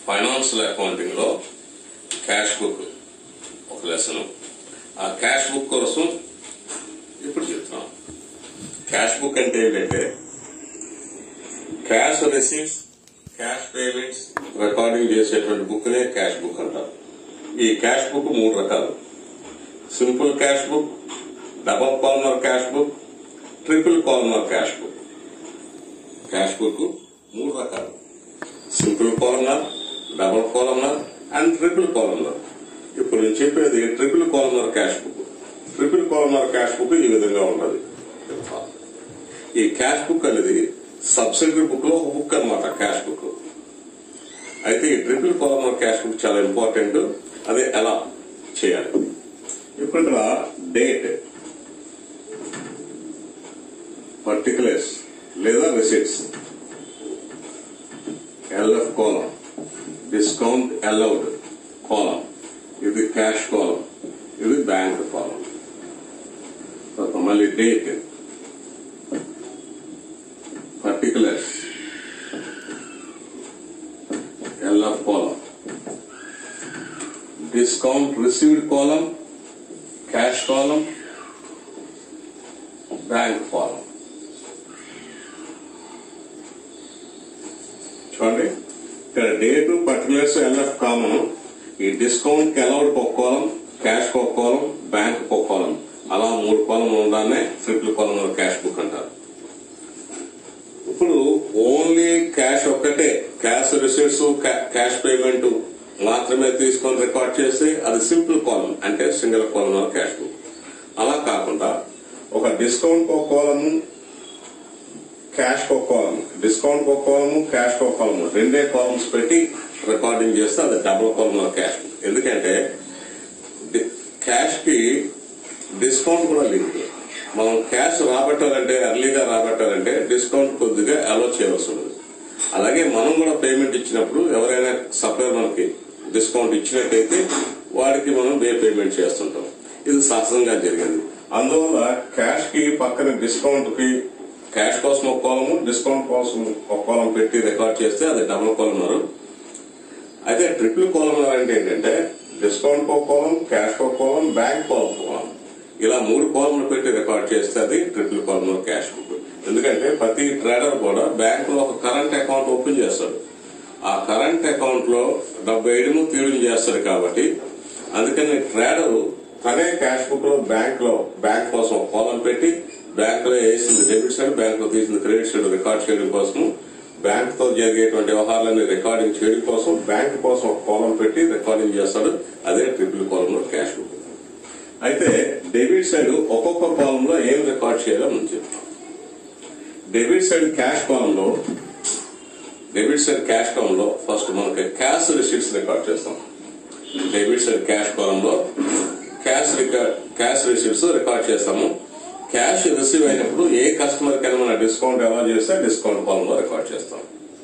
Financial accounting లో cash book ఒక lesson ఆ క్యాష్ బుక్ కోసం ఇప్పుడు చెప్తున్నాం క్యాష్ బుక్ అంటే ఏంటంటే cash receives cash payments recording చేసేటువంటి బుక్ నే క్యాష్ బుక్ అంటారు ఈ క్యాష్ బుక్ మూడు రకాలు simple cash book double columnar cash book triple columnar cash book cash book మూడు రకాలు simple columnar double columnar and triple columnar ఇప్పుడు నేను చెప్పేది triple columnar cash book triple columnar cash book ఈ విధంగా ఉంటది ఈ క్యాష్ బుక్ అనేది సబ్సిడరీ బుక్ లో ఒక బుక్ అనమాట క్యాష్ బుక్ అయితే ఈ ట్రిపుల్ కాలమర్ క్యాష్ బుక్ చాలా ఇంపార్టెంట్ అదే ఎలా చేయాలి ఇప్పుడు ఇక్కడ డేట్ పర్టికులర్స్ లేదా receipts L F column discount allowed column ఇది క్యాష్ కాలం ఇది బ్యాంక్ కాలం తర్వాత మళ్ళీ date particulars L F column discount received column cash column bank column చూడండి ఇక్కడ డేట్ పర్టికులర్స్ ఎల్ఎఫ్ కామన్ ఈ డిస్కౌంట్ కి అలౌడ్ ఒక కాలం క్యాష్ ఒక కాలం బ్యాంక్ ఒక కాలం అలా మూడు కాలం ఉండడానే ట్రిపుల్ కాలం క్యాష్ బుక్ అంటారు ఇప్పుడు ఓన్లీ క్యాష్ ఒక్కటే క్యాష్ రిసీట్స్ క్యాష్ పేమెంట్ మాత్రమే తీసుకొని రికార్డ్ చేస్తే అది సింపుల్ కాలం అంటే సింగిల్ కాలం క్యాష్ బుక్ అలా కాకుండా ఒక డిస్కౌంట్ ఒక కాలము క్యాష్ ఒక కాలము డిస్కౌంట్ ఒక కాలము క్యాష్ ఒక కాలము రెండే కాలమ్స్ పెట్టి రికార్డింగ్ చేస్తే అది డబుల్ కాలం క్యాష్ బుక్ ఎందుకంటే క్యాష్ కి డిస్కౌంట్ కూడా లింక్ మనం క్యాష్ రాబట్టాలంటే ఎర్లీగా రాబట్టాలంటే డిస్కౌంట్ కొద్దిగా అలో చేయవలసి ఉంటుంది అలాగే మనం కూడా పేమెంట్ ఇచ్చినప్పుడు ఎవరైనా సప్లైర్ మనకి డిస్కౌంట్ ఇచ్చినట్టయితే వాడికి మనం వే పేమెంట్ చేస్తుంటాం ఇది సహజంగా జరిగింది అందువల్ల క్యాష్ కి పక్కన డిస్కౌంట్ కి క్యాష్ కోసం ఒక కాలము డిస్కౌంట్ కోసం ఒక కాలం పెట్టి రికార్డ్ చేస్తే అది డబుల్ కాలమర్ అయితే ట్రిపుల్ కాలమర్ అంటే ఏంటంటే డిస్కౌంట్ ఒక కాలం క్యాష్ ఒక కాలం బ్యాంక్ కాలం కాలం ఇలా మూడు కాలంలు పెట్టి రికార్డ్ చేస్తే అది ట్రిపుల్ కాలమర్ క్యాష్ బుక్ ఎందుకంటే ప్రతి ట్రేడర్ కూడా బ్యాంక్ లో ఒక కరెంట్ అకౌంట్ ఓపెన్ చేస్తాడు ఆ కరెంట్ అకౌంట్ లో డబ్బు వేయడము తీయడం చేస్తాడు కాబట్టి అందుకని ట్రేడర్ తనే క్యాష్ బుక్ లో బ్యాంక్ లో బ్యాంక్ కోసం ఒక కాలం పెట్టి బ్యాంక్ లో వేసింది డెబిట్ సైడ్ బ్యాంక్ లో తీసింది క్రెడిట్ సైడ్ రికార్డ్ చేయడం కోసం బ్యాంక్ తో జరిగేటువంటి వ్యవహారాన్ని రికార్డింగ్ చేయడం కోసం బ్యాంక్ కోసం ఒక కాలం పెట్టి రికార్డింగ్ చేస్తాడు అదే ట్రిపుల్ కాలం లో క్యాష్ బుక్ అయితే డెబిట్ సైడ్ ఒక్కొక్క కాలం లో ఏం రికార్డ్ చేయాలో మనం చెప్తాం డెబిట్ సైడ్ క్యాష్ కాలం లో డెబిట్ సైడ్ క్యాష్ కాలం లో ఫస్ట్ మనకి క్యాష్ రిసీట్స్ రికార్డ్ చేస్తాం డెబిట్ సైడ్ క్యాష్ కాలం లో cash record cash receipts record చేస్తాము క్యాష్ రిసీవ్ అయినప్పుడు ఏ కస్టమర్ కైనా మన డిస్కౌంట్ ఎలా చేస్తే డిస్కౌంట్ కాలం లో రికార్డ్ చేస్తాం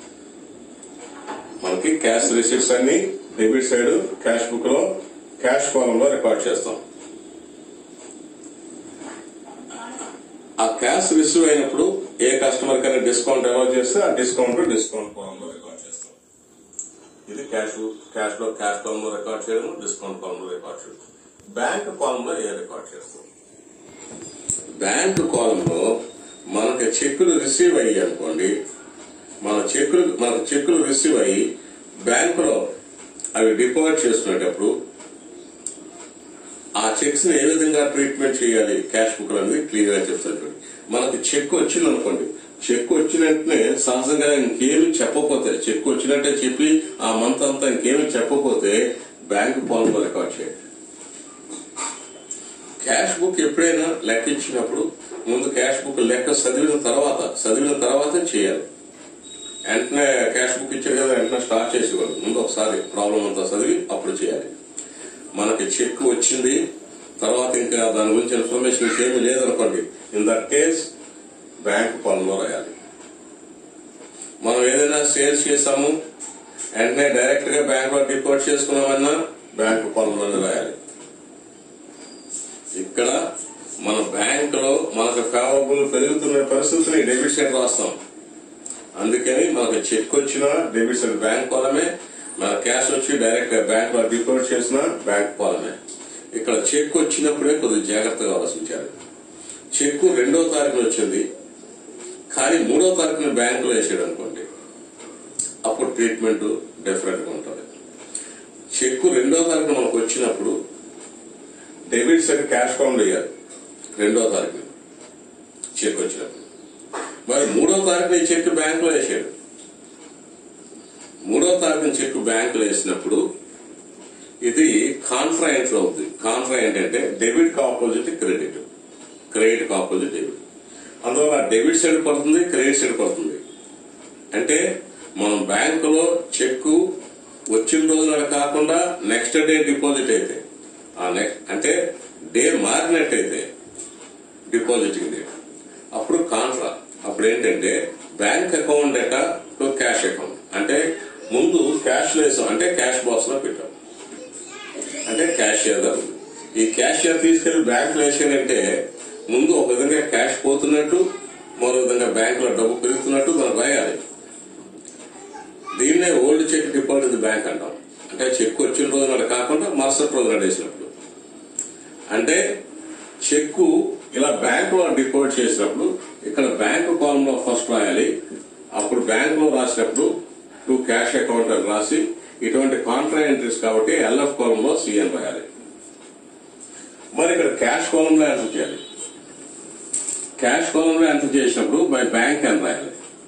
మనకి క్యాష్ రిసీట్స్ అన్ని డెబిట్ సైడ్ క్యాష్ బుక్ లో క్యాష్ కాలం లో రికార్డ్ చేస్తాం ఆ క్యాష్ రిసీవ్ అయినప్పుడు ఏ కస్టమర్ కైనా డిస్కౌంట్ ఎలా చేస్తే ఆ డిస్కౌంట్ డిస్కౌంట్ కాలం లో రికార్డ్ చేస్తాం ఇది క్యాష్ క్యాష్ లో క్యాష్ కాలం లో రికార్డ్ చేయడం డిస్కౌంట్ కాలం లో రికార్డ్ చేయడం బ్యాంక్ కాలం లో ఏ రికార్డ్ చేస్తాం బ్యాంక్ కాలంలో మనకి చెక్కులు రిసీవ్ అయ్యి అనుకోండి మన చెక్కులు మనకు చెక్కులు రిసీవ్ అయ్యి బ్యాంకులో అవి డిపాజిట్ చేసుకునేటప్పుడు ఆ చెక్స్ ని ఏ విధంగా ట్రీట్మెంట్ చేయాలి క్యాష్ బుక్ అనేది క్లియర్ గా చెప్తాను చూడండి మనకి చెక్ వచ్చింది అనుకోండి చెక్ వచ్చిన వెంటనే సహజంగా ఇంకేమి చెప్పకపోతే చెక్ వచ్చినట్టే చెప్పి ఆ మంత్ అంతా ఇంకేమి చెప్పకపోతే బ్యాంక్ పాలనలో రికార్డ్ చేయండి క్యాష్ బుక్ ఎప్పుడైనా లెక్క ఇచ్చినప్పుడు ముందు క్యాష్ బుక్ లెక్క చదివిన తర్వాత చదివిన తర్వాతే చేయాలి వెంటనే క్యాష్ బుక్ ఇచ్చారు కదా వెంటనే స్టార్ట్ చేసేవాళ్ళు ముందు ఒకసారి ప్రాబ్లం అంతా చదివి అప్పుడు చేయాలి మనకి చెక్ వచ్చింది తర్వాత ఇంకా దాని గురించి ఇన్ఫర్మేషన్ ఇంకేమీ లేదనుకోండి ఇన్ దట్ కేస్ బ్యాంక్ పనులో రాయాలి మనం ఏదైనా సేల్స్ చేస్తాము వెంటనే డైరెక్ట్ గా బ్యాంక్ లో డిపాజిట్ చేసుకున్నామన్నా బ్యాంక్ పనులోనే రాయాలి ఇక్కడ మన బ్యాంక్ లో మనకు ఫేవరబుల్ పెరుగుతున్న పరిస్థితిని డెబిట్ సైడ్ రాస్తాం అందుకని మనకు చెక్ వచ్చినా డెబిట్ సైడ్ బ్యాంక్ కోలమే మన క్యాష్ వచ్చి డైరెక్ట్ బ్యాంక్ లో డిపాజిట్ చేసిన బ్యాంక్ పోలమే ఇక్కడ చెక్ వచ్చినప్పుడే కొద్దిగా జాగ్రత్తగా ఆలోచించాలి చెక్ రెండో తారీఖున వచ్చింది కానీ మూడో తారీఖున బ్యాంకులో వేసాడు అనుకోండి అప్పుడు ట్రీట్మెంట్ డిఫరెంట్ గా ఉంటుంది చెక్ రెండో తారీఖున మనకు వచ్చినప్పుడు డెబిట్ సైడ్ క్యాష్ కౌంట్ వేయాలి రెండో తారీఖున చెక్ వచ్చినప్పుడు మరి మూడో తారీఖున ఈ చెక్ బ్యాంకులో వేసాడు మూడో తారీఖున చెక్ బ్యాంకులో వేసినప్పుడు ఇది కాన్ఫ్రాయింట్ లో అవుతుంది కాన్ఫ్రాయింట్ అంటే డెబిట్ కి ఆపోజిట్ క్రెడిట్ క్రెడిట్ కి ఆపోజిట్ డెబిట్ అందువల్ల డెబిట్ సైడ్ పడుతుంది క్రెడిట్ సైడ్ పడుతుంది అంటే మనం బ్యాంకులో చెక్కు వచ్చిన రోజున కాకుండా నెక్స్ట్ డే డిపాజిట్ అయితే ఆ నెక్స్ట్ అంటే డే మారినట్టయితే డిపాజిటింగ్ డేట్ అప్పుడు కాన్ఫ్రా అప్పుడు ఏంటంటే bank account data to cash account అంటే ముందు క్యాష్ లో వేసాం అంటే క్యాష్ బాక్స్ లో పెట్టాం అంటే క్యాషియర్ గా ఉంది ఈ క్యాషియర్ తీసుకెళ్లి బ్యాంక్ లో వేసాడంటే ముందు ఒక విధంగా క్యాష్ పోతున్నట్టు మరో విధంగా బ్యాంక్ లో డబ్బు పెరుగుతున్నట్టు మనం రాయాలి దీన్నే ఓల్డ్ చెక్ డిపాజిట్ బ్యాంక్ అంటాం అంటే చెక్ వచ్చిన రోజు నాడు కాకుండా మరుసటి రోజు నాడు వేసినప్పుడు అంటే చెక్కు ఇలా బ్యాంక్ లో డిపాజిట్ చేసినప్పుడు ఇక్కడ బ్యాంక్ కాలం లో ఫస్ట్ రాయాలి అప్పుడు బ్యాంక్ లో రాసినప్పుడు టు క్యాష్ అకౌంట్ అని రాసి ఇటువంటి కాంట్రా ఎంట్రీస్ కాబట్టి ఎల్ఎఫ్ కాలం లో సిఎన్ రాయాలి మరి ఇక్కడ క్యాష్ కాలం లో ఎంటర్ చేయాలి క్యాష్ కాలం లో ఎంటర్ చేసినప్పుడు బై బ్యాంక్ అని రాయాలి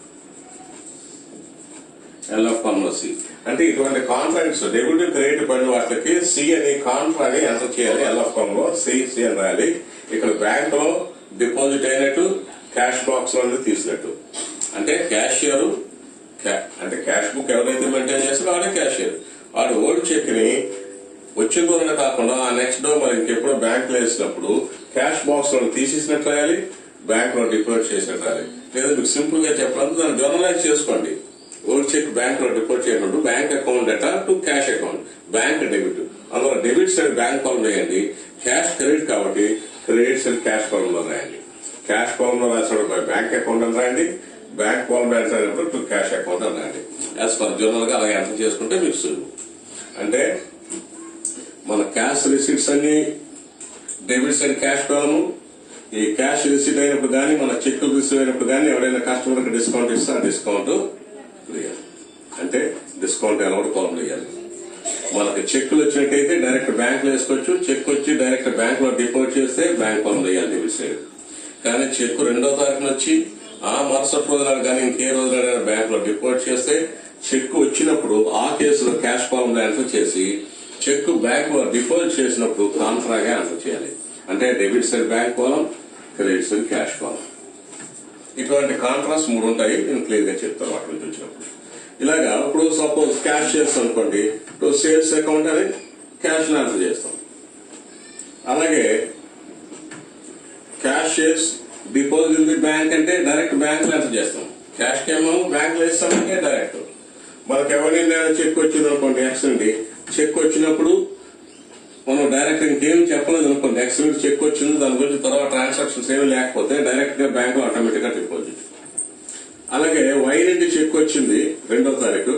ఎల్ఎఫ్ కాలం లో సి అంటే ఇటువంటి కాంట్రాక్ట్స్ డెబిట్ క్రెడిట్ పడిన వాటికి సి అని కాంట్రా అని ఎంటర్ చేయాలి ఎల్ఎఫ్ కాలం లో సి సి అని రాయాలి ఇక్కడ బ్యాంక్ లో డిపాజిట్ అయినట్టు క్యాష్ బాక్స్ లో తీసినట్టు అంటే క్యాషియర్ అంటే క్యాష్ బుక్ ఎవరైతే మెయింటైన్ చేస్తారో వాడే క్యాషియర్ వాడు ఓల్డ్ చెక్ ని వచ్చిన రోజున కాకుండా ఆ నెక్స్ట్ డే మరి ఇంకెప్పుడో బ్యాంక్ లో వేసినప్పుడు క్యాష్ బాక్స్ లో తీసేసినట్టు రాయాలి బ్యాంక్ లో డిపాజిట్ చేసినట్టు రాయాలి లేదా మీకు సింపుల్ గా చెప్పాలంటే దాన్ని జర్నలైజ్ చేసుకోండి ఓల్డ్ చెక్ బ్యాంక్ లో డిపాజిట్ చేయకుండా bank account data to cash account bank debit అందులో డెబిట్ సైడ్ బ్యాంక్ కాలం వేయండి క్యాష్ క్రెడిట్ కాబట్టి క్రెడిట్ సైడ్ క్యాష్ కాలం లో రాయండి క్యాష్ కాలం లో రాసినప్పుడు బ్యాంక్ అకౌంట్ అని రాయండి బ్యాంక్ కాలం రాసినప్పుడు టు క్యాష్ అకౌంట్ అని రాయండి యాజ్ పర్ జనరల్ గా అలా ఎంటర్ చేసుకుంటే మీకు సులువు అంటే మన క్యాష్ రిసీట్స్ అన్ని డెబిట్ సైడ్ క్యాష్ కాలము ఈ క్యాష్ రిసీట్ అయినప్పుడు కానీ మన చెక్కులు రిసీవ్ అయినప్పుడు కానీ ఎవరైనా కస్టమర్ కి డిస్కౌంట్ ఇస్తే ఆ డిస్కౌంట్ వేయాలి అంటే డిస్కౌంట్ అలౌడ్ కాలం వేయాలి మనకి చెక్కులు వచ్చినట్టయితే డైరెక్ట్ బ్యాంక్ లో వేసుకోవచ్చు చెక్ వచ్చి డైరెక్ట్ బ్యాంక్ లో డిపాజిట్ చేస్తే బ్యాంక్ కాలం వేయాలి డెబిట్ సైడ్ కానీ చెక్ రెండో తారీఖున వచ్చి ఆ మరుసటి రోజు నాడు కానీ ఇంకే రోజు నాడు బ్యాంక్ లో డిపాజిట్ చేస్తే చెక్ వచ్చినప్పుడు ఆ కేసులో క్యాష్ కాలం లో ఎంటర్ చేసి చెక్ బ్యాంక్ లో డిపాజిట్ చేసినప్పుడు కాన్ఫ్రాగా ఎంటర్ చేయాలి అంటే debit side bank column credit side cash column ఇటువంటి కాంట్రాస్ట్ మూడు ఉంటాయి నేను క్లియర్ గా చెప్తాను వాటి నుంచి వచ్చినప్పుడు ఇలాగా ఇప్పుడు సపోజ్ క్యాష్ చేస్తాం అనుకోండి ఇప్పుడు సేల్స్ అకౌంట్ అని క్యాష్ ఎంటర్ చేస్తాం అలాగే క్యాష్ చేసి డిపాజిట్ ఇన్ ది బ్యాంక్ అంటే డైరెక్ట్ బ్యాంక్ ఎంటర్ చేస్తాం క్యాష్ కేమో బ్యాంక్ లో ఇస్తామంటే డైరెక్ట్ మనకి ఎవరైనా చెక్ వచ్చింది అనుకోండి ఎక్స్ నుండి చెక్ వచ్చినప్పుడు మనం డైరెక్ట్ ఇంకేం చెప్పలేదు అనుకోండి ఎక్స్ నుండి చెక్ వచ్చింది దాని గురించి తర్వాత ట్రాన్సాక్షన్స్ ఏమీ లేకపోతే డైరెక్ట్ గా బ్యాంక్ లో ఆటోమేటిక్ గా డిపాజిట్ అలాగే వై నుండి చెక్ వచ్చింది రెండో తారీఖు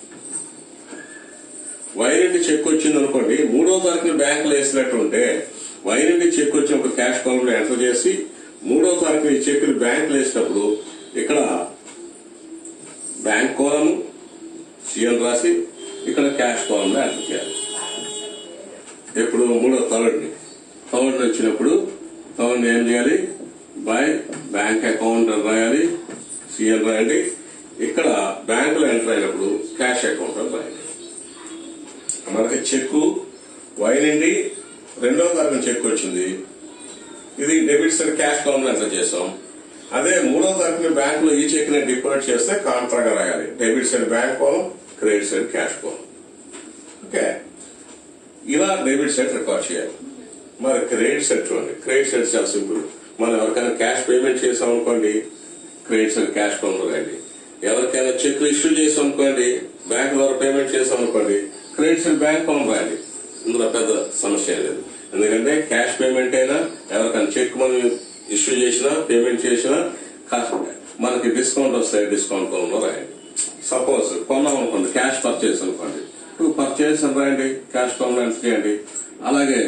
వై నుండి చెక్ వచ్చింది అనుకోండి మూడో తారీఖున బ్యాంక్ లో వేసినట్టు ఉంటే వై నుండి చెక్ వచ్చి ఒక క్యాష్ కాలం లో ఎంటర్ చేసి మూడో తారీఖున ఈ చెక్ బ్యాంక్ లో వేసినప్పుడు ఇక్కడ బ్యాంక్ కోలము సీఎల్ రాసి ఇక్కడ క్యాష్ కాలం లో ఎంటర్ చేయాలి ఎప్పుడు మూడో థర్డ్ ని థర్డ్ వచ్చినప్పుడు థర్డ్ ఏం చేయాలి బై బ్యాంక్ అకౌంట్ అని రాయాలి సీఎల్ రాయండి ఇక్కడ బ్యాంక్ లో ఎంటర్ అయినప్పుడు క్యాష్ అకౌంట్ అని రాయండి మనకి చెక్కు వై నుండి రెండో తారీఖున చెక్ వచ్చింది ఇది debit side cash column enter చేసాం అదే మూడో తారీఖున బ్యాంక్ లో ఈ చెక్ ని డిపాజిట్ చేస్తే కాంట్రాగా రాయాలి debit side bank column credit side cash column okay ఇలా డెబిట్ సైడ్ రికార్డ్ చేయాలి మరి క్రెడిట్ సైడ్ చూడండి క్రెడిట్ సైడ్ చాలా సింపుల్ మనం ఎవరికైనా క్యాష్ పేమెంట్ చేసాం అనుకోండి క్రెడిట్ సైడ్ క్యాష్ కోలం రాయండి ఎవరికైనా చెక్లు ఇష్యూ చేసాం అనుకోండి బ్యాంక్ ద్వారా పేమెంట్ చేసాం అనుకోండి క్రెడిట్ సైడ్ బ్యాంక్ కోలం రాయండి ఇందులో పెద్ద సమస్య ఏం లేదు ఎందుకంటే క్యాష్ పేమెంట్ అయినా ఎవరికైనా చెక్ మనం ఇష్యూ చేసినా పేమెంట్ చేసినా కాస్త మనకి డిస్కౌంట్ వస్తాయి డిస్కౌంట్ కోలంలో రాయండి సపోజ్ కొన్నాం అనుకోండి క్యాష్ పర్చేస్ అనుకోండి పర్చేస్ అని రాయండి క్యాష్ కాలం ఎంటర్ చేయండి అలాగే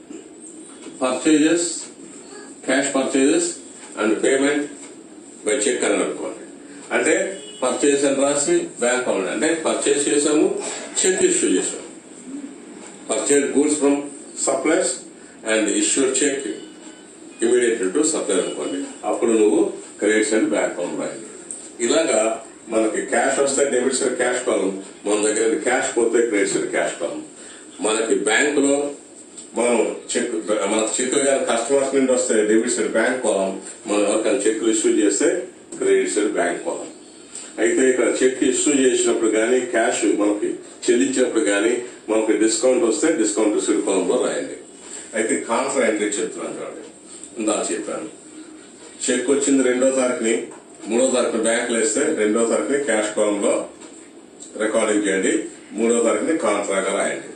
purchases cash purchases and payment by cheque అని అనుకోండి అంటే పర్చేస్ అని రాసి బ్యాంక్ అకౌంట్ అంటే పర్చేస్ చేసాము చెక్ ఇష్యూ చేసాము purchase goods from supplies and issue cheque immediate to supply అనుకోండి అప్పుడు నువ్వు క్రెడిట్స్ అండ్ బ్యాంక్ అకౌంట్ రాయండి ఇలాగా మనకి క్యాష్ వస్తే డెబిట్స్ అండ్ క్యాష్ కాలం మన దగ్గర క్యాష్ పోతే క్రెడిట్స్ అండ్ క్యాష్ కాలం మనకి బ్యాంకులో మనం చెక్ మన చెక్ కస్టమర్స్ నుండి వస్తే డెబిట్స్ అండ్ బ్యాంక్ కాలం మనం ఎవరికైనా చెక్ ఇష్యూ చేస్తే క్రెడిట్స్ అండ్ బ్యాంక్ కాలం అయితే ఇక్కడ చెక్ ఇష్యూ చేసినప్పుడు కానీ క్యాష్ మనకి చెల్లించినప్పుడు కానీ మనకి డిస్కౌంట్ వస్తే డిస్కౌంట్ రిసీవ్ కాలంలో రాయండి అయితే కాన్ఫర్ ఎంట్రీ చెప్తున్నాను చూడండి ఇందా చెప్పాను చెక్ వచ్చింది రెండో తారీఖుని మూడో తారీఖున బ్యాంకులు వేస్తే రెండో తారీఖుని క్యాష్ కాలంలో రికార్డింగ్ చేయండి మూడో తారీఖుని కాన్ఫరాగా రాయండి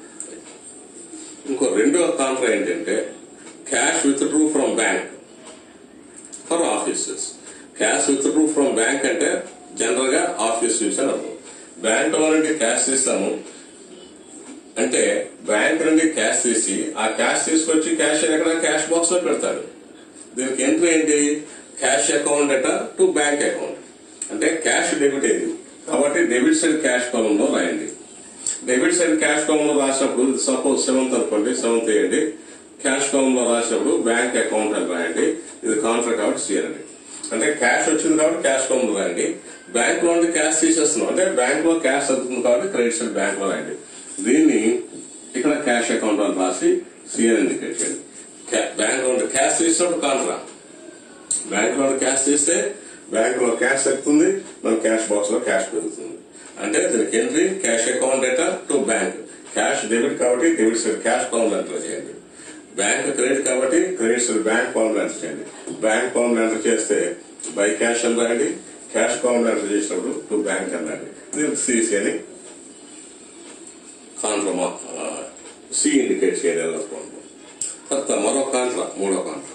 ఇంకో రెండో కాన్ఫర్ ఏంటంటే cash withdrew from bank for offices cash withdrew from bank అంటే జనరల్ గా ఆఫీస్ నుంచి అని అర్థం బ్యాంక్ నుండి క్యాష్ తీస్తాము అంటే బ్యాంక్ నుండి క్యాష్ తీసి ఆ క్యాష్ తీసుకొచ్చి క్యాష్ ఎక్కడ క్యాష్ బాక్స్ లో పెడతాడు దీనికి ఎంట్రీ ఏంటి క్యాష్ అకౌంట్ అట టు బ్యాంక్ అకౌంట్ అంటే క్యాష్ డెబిట్ అయింది కాబట్టి డెబిట్ సైడ్ క్యాష్ కాలంలో రాయండి డెబిట్ సైడ్ క్యాష్ కాలంలో రాసినప్పుడు సపోజ్ సెవెంత్ అనుకోండి సెవెంత్ వేయండి క్యాష్ కాలంలో రాసినప్పుడు బ్యాంక్ అకౌంట్ అని రాయండి ఇది కాంట్రాక్ట్ కాబట్టి చేయండి అంటే క్యాష్ వచ్చింది కాబట్టి క్యాష్ కాలంలో రాయండి బ్యాంక్ లో నుండి క్యాష్ తీసేస్తున్నాం అంటే బ్యాంక్ లో క్యాష్ అవుతుంది కాబట్టి క్రెడిట్ సైడ్ బ్యాంక్ లో రాయండి దీన్ని ఇక్కడ క్యాష్ అకౌంట్ అని రాసి సిఎన్ ఇండికేట్ చేయండి బ్యాంక్ లో క్యాష్ తీసినప్పుడు కాంట్రా బ్యాంక్ లో క్యాష్ తీస్తే బ్యాంక్ లో క్యాష్ ఎక్కుతుంది మన క్యాష్ బాక్స్ లో క్యాష్ పెరుగుతుంది అంటే దీనికి entry cash account data to bank cash debit కాబట్టి debit side cash column enter చేయండి బ్యాంక్ క్రెడిట్ కాబట్టి credit side bank column enter చేయండి బ్యాంక్ కాలం ఎంటర్ చేస్తే బై క్యాష్ అని రాయండి క్యాష్ కాలం ఎంటర్ చేసినప్పుడు టు బ్యాంక్ అని రాయండి దీనికి సిసి అని కాంట్రా సి ఇండికేట్ చేయాలి అనుకోండి తర్వాత మరో కాంట్రా మూడో కాంట్రా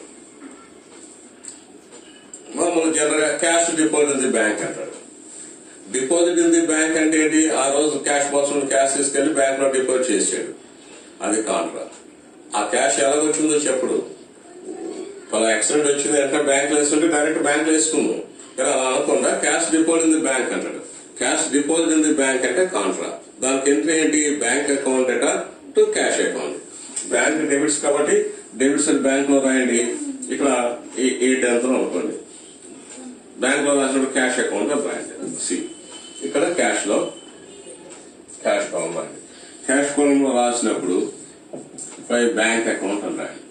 మామూలు జనరల్ గా cash deposit in the bank అంటాడు డిపాజిట్ ఇన్ ది బ్యాంక్ అంటే ఏంటి ఆ రోజు క్యాష్ బాక్స్ నుండి క్యాష్ తీసుకెళ్లి బ్యాంక్ లో డిపాజిట్ చేసాడు అది కాంట్రా ఆ క్యాష్ ఎలా వచ్చిందో చెప్పుడు పలా యాక్సిడెంట్ వచ్చింది అంటే బ్యాంక్ లో వేస్తుంటే డైరెక్ట్ బ్యాంక్ లో వేసుకుందాం కానీ అలా అనకుండా cash deposit in the bank అంటాడు cash deposit in the bank అంటే కాంట్రా దానికి ఎంట్రీ ఏంటి బ్యాంక్ అకౌంట్ అట to cash account bank debits కాబట్టి డెబిట్స్ బ్యాంక్ లో రాయండి ఇక్కడ ఈ టెన్త్ అనుకోండి బ్యాంక్ లో రాసినప్పుడు క్యాష్ అకౌంట్ అని రాయండి సి ఇక్కడ క్యాష్ లో క్యాష్ కాలం రాయండి క్యాష్ కాలం లో రాసినప్పుడు పై బ్యాంక్ అకౌంట్ అని రాయండి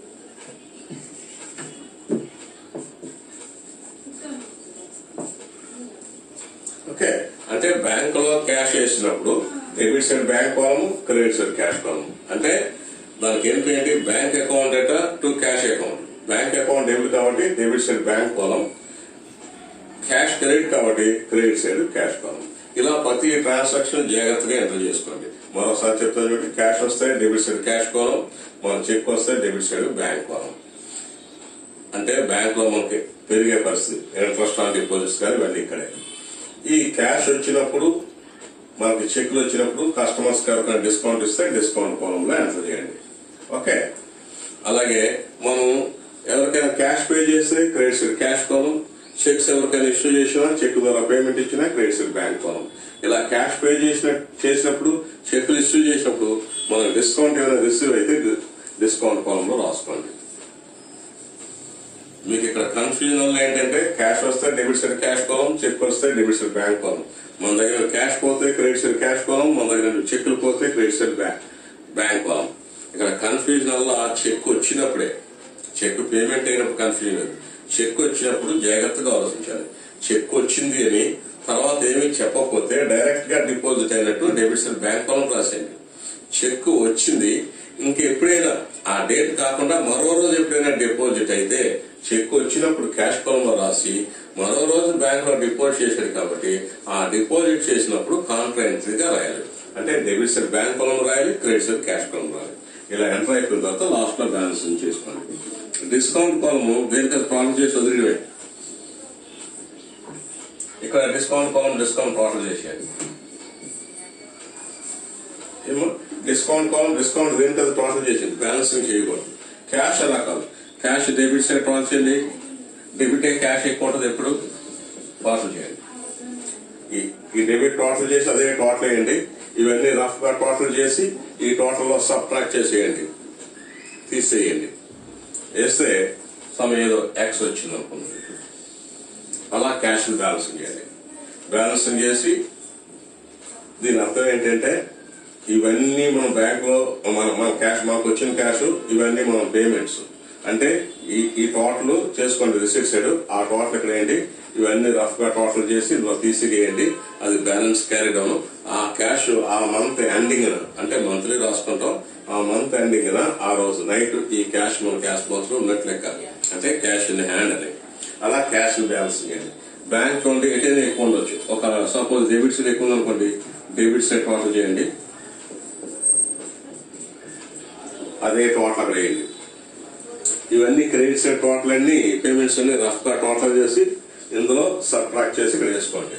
ఓకే అంటే బ్యాంక్ లో క్యాష్ వేసినప్పుడు debit side bank column credit side cash column అంటే దానికి ఏంటి ఏంటి bank account data to cash account bank account debit కాబట్టి debit side bank column cash credit కాబట్టి క్రెడిట్ సైడ్ క్యాష్ కాలం ఇలా ప్రతి ట్రాన్సాక్షన్ జాగ్రత్తగా ఎంటర్ చేసుకోండి మరోసారి చెప్తాను చూడండి క్యాష్ వస్తే డెబిట్ సైడ్ క్యాష్ కాలం మన చెక్ వస్తే డెబిట్ సైడ్ బ్యాంక్ కాలం అంటే బ్యాంక్ లో మనకి పెరిగే పరిస్థితి ఇంట్రెస్ట్ ఆన్ డిపాజిట్స్ కానీ ఇవన్నీ ఇక్కడే ఈ క్యాష్ వచ్చినప్పుడు మనకి చెక్లు వచ్చినప్పుడు కస్టమర్స్ ఎవరికైనా డిస్కౌంట్ ఇస్తే డిస్కౌంట్ కోణంలో ఎంటర్ చేయండి ఓకే అలాగే మనం ఎవరికైనా క్యాష్ పే చేస్తే క్రెడిట్ క్యాష్ కోణం చెక్స్ ఎవరికైనా ఇష్యూ చేసినా చెక్ ద్వారా పేమెంట్ ఇచ్చినా క్రెడిట్ బ్యాంక్ కోణం ఇలా క్యాష్ పే చేసిన చేసినప్పుడు చెక్లు ఇష్యూ చేసినప్పుడు మనం డిస్కౌంట్ ఏమైనా రిసీవ్ అయితే డిస్కౌంట్ కోణంలో రాసుకోండి మీకు ఇక్కడ కన్ఫ్యూజన్ వల్ల ఏంటంటే క్యాష్ వస్తే debit side cash column cheque వస్తే డెబిట్ సైడ్ బ్యాంక్ కోలం మన దగ్గర క్యాష్ పోతే క్రెడిట్ సైడ్ క్యాష్ కోలం మన దగ్గర చెక్లు పోతే క్రెడిట్ సైడ్ బ్యాంక్ కోలం ఇక్కడ కన్ఫ్యూజన్ వల్ల చెక్ వచ్చినప్పుడే చెక్ పేమెంట్ అయినప్పుడు కన్ఫ్యూజన్ లేదు చెక్ వచ్చినప్పుడు జాగ్రత్తగా ఆలోచించాలి చెక్ వచ్చింది అని తర్వాత ఏమీ చెప్పకపోతే డైరెక్ట్ గా డిపాజిట్ అయినట్టు డెబిట్ సైడ్ బ్యాంక్ కోలం రాసేయండి చెక్ వచ్చింది ఇంకెప్పుడైనా ఆ డేట్ కాకుండా మరో రోజు ఎప్పుడైనా డిపాజిట్ అయితే చెక్ వచ్చినప్పుడు క్యాష్ కాలంలో రాసి మరో రోజు బ్యాంక్ లో డిపాజిట్ చేశాడు కాబట్టి ఆ డిపాజిట్ చేసినప్పుడు కాన్ఫరెన్స్గా రాయాలి అంటే డెబిట్ సైడ్ బ్యాంక్ కాలం రాయాలి క్రెడిట్ సైడ్ క్యాష్ కాలం రాయాలి ఇలా ఎంటర్ అయిపోయిన తర్వాత లాస్ట్ లో బ్యాలెన్స్ చేసుకోండి డిస్కౌంట్ కాలము దేనికది ప్రాబ్లం చేసి వదిలివే ఇక్కడ డిస్కౌంట్ కాలం డిస్కౌంట్ టోటల్ చేసేది ఏమో డిస్కౌంట్ కాలం డిస్కౌంట్ దేనికి అది ట్రాన్స్ఫర్ చేసింది బ్యాలెన్సింగ్ చేయకూడదు క్యాష్ అలా కాదు క్యాష్ డెబిట్ సైడ్ ట్రాన్స్ఫర్ చేయండి డెబిట్ క్యాష్ ఎక్కువ ఉంటుంది ఎప్పుడు ట్రాన్స్ఫర్ చేయండి ఈ- ఈ డెబిట్ టోటల్ చేసి అదే టోటల్ వేయండి ఇవన్నీ రఫ్ గా టోటల్ చేసి ఈ టోటల్ లో సబ్ట్రాక్ట్ చేసేయండి తీసేయండి వేస్తే సమ ఏదో ఎక్స్ వచ్చింది అనుకుంది అలా క్యాష్ బ్యాలెన్సింగ్ చేయండి బ్యాలెన్సింగ్ చేసి దీని అర్థం ఏంటంటే ఇవన్నీ మనం బ్యాంక్ లో మన మన క్యాష్ మనకు వచ్చిన క్యాష్ ఇవన్నీ మనం పేమెంట్స్ అంటే ఈ ఈ టోటల్ చేసుకోండి రిసీట్ సైడ్ ఆ టోటల్ ఇక్కడ ఏంటి ఇవన్నీ రఫ్ గా టోటల్ చేసి ఇందులో తీసివేయండి అది బ్యాలెన్స్ క్యారీ డౌన్ ఆ క్యాష్ ఆ మంత్ ఎండింగ్ అంటే మంత్లీ రాసుకుంటాం ఆ మంత్ ఎండింగ్ ఆ రోజు నైట్ ఈ క్యాష్ మన క్యాష్ బాక్స్ లో ఉన్నట్లు లెక్క అంటే క్యాష్ ఇన్ హ్యాండ్ అని అలా క్యాష్ బ్యాలెన్స్ చేయండి బ్యాంక్ ఉంటే ఎటైనా ఎక్కువ ఉండొచ్చు ఒక సపోజ్ డెబిట్ సైడ్ ఎక్కువ ఉందనుకోండి డెబిట్ సైడ్ టోటల్ చేయండి అదే టోటల్ అక్కడ వేయండి ఇవన్నీ క్రెడిట్ సైడ్ టోటల్ అన్ని పేమెంట్స్ అన్ని రఫ్ గా టోటల్ చేసి ఇందులో సబ్ట్రాక్ట్ చేసి ఇక్కడ వేసుకోండి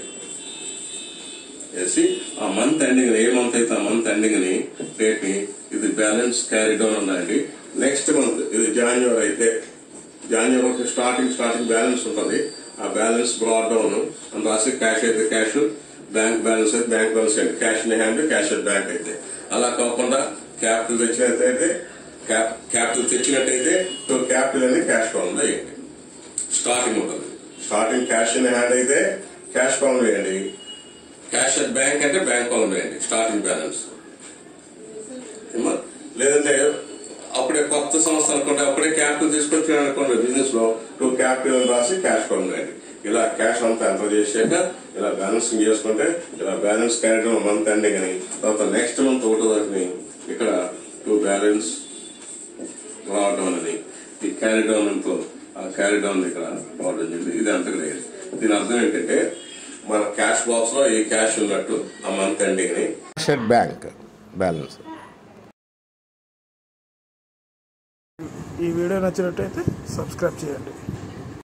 వేసి ఆ మంత్ ఎండింగ్ ఏ మంత్ అయితే ఆ మంత్ ఎండింగ్ ని డేట్ ని ఇది బ్యాలెన్స్ క్యారీ డౌన్ ఉందండి నెక్స్ట్ మంత్ ఇది జాన్యువరి అయితే జాన్యువరి స్టార్టింగ్ స్టార్టింగ్ బ్యాలెన్స్ ఉంటుంది ఆ బ్యాలెన్స్ బ్రాడ్ డౌన్ అని రాసి క్యాష్ అయితే క్యాష్ బ్యాంక్ బ్యాలెన్స్ అయితే బ్యాంక్ బ్యాలెన్స్ అయితే cash in hand cash at bank అయితే అలా కాకుండా క్యాపిటల్ తెచ్చినట్టయితే క్యాపిటల్ తెచ్చినట్టయితే క్యాపిటల్ అనేది క్యాష్ కౌంట్ వేయండి స్టార్టింగ్ ఉంటుంది స్టార్టింగ్ క్యాష్ ఇన్ హ్యాండ్ అయితే క్యాష్ కౌంట్ వేయండి క్యాష్ అట్ బ్యాంక్ అంటే బ్యాంక్ కౌంట్ వేయండి స్టార్టింగ్ బ్యాలెన్స్ ఏమో? లేదంటే అప్పుడే కొత్త సంస్థ అనుకుంటే అప్పుడే క్యాపిటల్ తీసుకొచ్చాను అనుకోండి బిజినెస్ లో టూ క్యాపిటల్ అని రాసి క్యాష్ కౌంట్ వేయండి ఇలా క్యాష్ అంతా ఎంటర్ చేసాక ఇలా బ్యాలెన్సింగ్ చేసుకుంటే ఇలా బ్యాలెన్స్ క్యారీ మంత్ ఎండింగ్ అని తర్వాత నెక్స్ట్ మంత్ ఒకటో దాన్ని ఇక్కడ టూ బ్యాలెన్స్ రావడం అని ఈ క్యారీ డౌన్ ఎంతో ఆ క్యారీ డౌన్ ఇక్కడ రావడం జరిగింది ఇది అంతకు లేదు దీని అర్థం ఏంటంటే మన క్యాష్ బాక్స్ లో ఈ క్యాష్ ఉన్నట్టు ఆ మంత్ ఎండింగ్ ని షెడ్ బ్యాంక్ బ్యాలెన్స్ ఈ వీడియో నచ్చినట్టయితే సబ్స్క్రైబ్ చేయండి